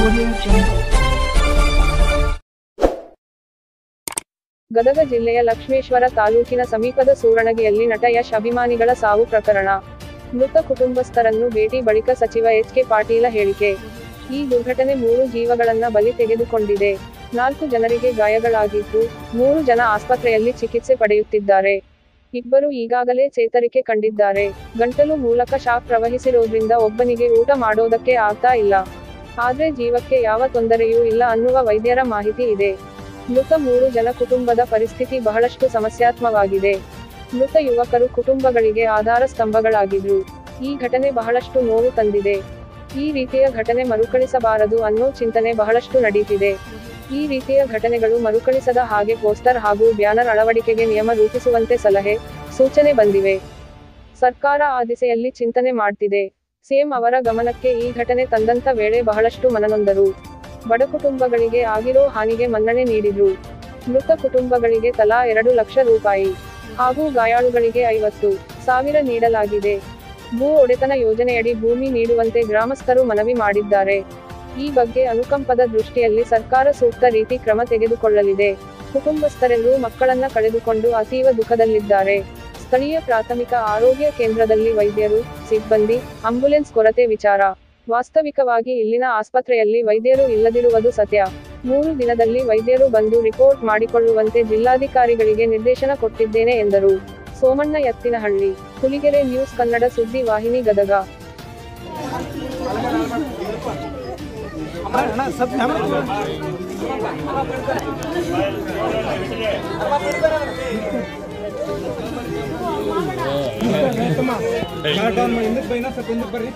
Audio Jungle. Gadag ಜಿಲ್ಲೆಯ ಲಕ್ಷ್ಮೇಶ್ವರ ತಾಲೂಕಿನ ಸಮೀಪದ ಸೂರಣಗಿಯಲ್ಲಿ ನಟ ಯಶ್ ಅಭಿಮಾನಿಗಳ ಸಾವು ಪ್ರಕರಣ ಮೃತ ಕುಟುಂಬಸ್ಥರನ್ನು ಭೇಟಿ ಬಳಿಕ ಸಚಿವ ಎಚ್ ಕೆ ಪಾಟೀಲ ಹೇಳಿಕೆ ಈ ದುರ್ಘಟನೆ ಮೂರು ಜೀವಗಳನ್ನ ಬಲಿ ತೆಗೆದುಕೊಂಡಿದೆ ನಾಲ್ಕು ಜನರಿಗೆ ಗಾಯಗಳಾಗಿದ್ದು ಮೂರು ಜನ ಆಸ್ಪತ್ರೆಯಲ್ಲಿ ಚಿಕಿತ್ಸೆ ಪಡೆಯುತ್ತಿದ್ದಾರೆ ಇಬ್ಬರು ಈಗಾಗಲೇ ಚೇತರಿಕೆ ಕಂಡಿದ್ದಾರೆ ಗಂಟಲು ಮೂಲಕ ಶಾಕ್ ಪ್ರವಹಿಸಿರೋದ್ರಿಂದ ಒಬ್ಬನಿಗೆ ಊಟ ಮಾಡೋದಕ್ಕೆ ಆಗ್ತಾ ಇಲ್ಲ ಆದ್ರೆ ಜೀವಕ್ಕೆ ಯಾವ ತೊಂದರೆಯೂ ಇಲ್ಲ ಅನ್ನುವ ವೈದ್ಯರ ಮಾಹಿತಿ ಇದೆ ಮೃತ ಮೂರು ಜನ ಕುಟುಂಬದ ಪರಿಸ್ಥಿತಿ ಬಹಳಷ್ಟು ಸಮಸ್ಯಾತ್ಮಕವಾಗಿದೆ ಮೃತ ಯುವಕರು ಕುಟುಂಬಗಳಿಗೆ ಆಧಾರ ಸ್ತಂಭಗಳಾಗಿದ್ರು ಈ ಘಟನೆ ಬಹಳಷ್ಟು ನೋವು ತಂದಿದೆ ಈ ರೀತಿಯ ಘಟನೆ ಮರುಕಳಿಸಬಾರದು ಅನ್ನೋ ಚಿಂತನೆ ಬಹಳಷ್ಟು ನಡೀತಿದೆ ಈ ರೀತಿಯ ಘಟನೆಗಳು ಮರುಕಳಿಸದ ಹಾಗೆ ಪೋಸ್ಟರ್ ಹಾಗೂ ಬ್ಯಾನರ್ ಅಳವಡಿಕೆಗೆ ನಿಯಮ ರೂಪಿಸುವಂತೆ ಸಲಹೆ ಸೂಚನೆ ಬಂದಿವೆ ಸರ್ಕಾರ ಆ ದಿಸೆಯಲ್ಲಿ ಚಿಂತನೆ ಮಾಡ್ತಿದೆ ಸಿಎಂ ಅವರ ಗಮನಕ್ಕೆ ಈ ಘಟನೆ ತಂದಂತ ವೇಳೆ ಬಹಳಷ್ಟು ಮನನೊಂದರು ಬಡ ಕುಟುಂಬಗಳಿಗೆ ಆಗಿರೋ ಹಾನಿಗೆ ಮನ್ನಣೆ ನೀಡಿದ್ರು ಮೃತ ಕುಟುಂಬಗಳಿಗೆ ತಲಾ ಎರಡು ಲಕ್ಷ ರೂಪಾಯಿ ಹಾಗೂ ಗಾಯಾಳುಗಳಿಗೆ ಐವತ್ತು ಸಾವಿರ ನೀಡಲಾಗಿದೆ ಭೂ ಒಡೆತನ ಯೋಜನೆಯಡಿ ಭೂಮಿ ನೀಡುವಂತೆ ಗ್ರಾಮಸ್ಥರು ಮನವಿ ಮಾಡಿದ್ದಾರೆ ಈ ಬಗ್ಗೆ ಅನುಕಂಪದ ದೃಷ್ಟಿಯಲ್ಲಿ ಸರ್ಕಾರ ಸೂಕ್ತ ರೀತಿ ಕ್ರಮ ತೆಗೆದುಕೊಳ್ಳಲಿದೆ ಕುಟುಂಬಸ್ಥರೆಲ್ಲರೂ ಮಕ್ಕಳನ್ನ ಕಳೆದುಕೊಂಡು ಅತೀವ ದುಃಖದಲ್ಲಿದ್ದಾರೆ ಸ್ಥಳೀಯ ಪ್ರಾಥಮಿಕ ಆರೋಗ್ಯ ಕೇಂದ್ರದಲ್ಲಿ ವೈದ್ಯರು ಸಿಬ್ಬಂದಿ ಆಂಬ್ಯುಲೆನ್ಸ್ ಕೊರತೆ ವಿಚಾರ ವಾಸ್ತವಿಕವಾಗಿ ಇಲ್ಲಿನ ಆಸ್ಪತ್ರೆಯಲ್ಲಿ ವೈದ್ಯರು ಇಲ್ಲದಿರುವುದು ಸತ್ಯ ಮೂರು ದಿನದಲ್ಲಿ ವೈದ್ಯರು ಬಂದು ರಿಪೋರ್ಟ್ ಮಾಡಿಕೊಳ್ಳುವಂತೆ ಜಿಲ್ಲಾಧಿಕಾರಿಗಳಿಗೆ ನಿರ್ದೇಶನ ಕೊಟ್ಟಿದ್ದೇನೆ ಎಂದರು ಸೋಮಣ್ಣ ಎತ್ತಿನಹಳ್ಳಿ ಹುಲಿಗೆರೆ ನ್ಯೂಸ್ ಕನ್ನಡ ಸುದ್ದಿ ವಾಹಿನಿ ಗದಗ ಹಿಂದಕ್ಕೆ ಬೈನ ಸ್ವಲ್ಪ ಹಿಂದಕ್ಕೆ ಬರ್ರಿ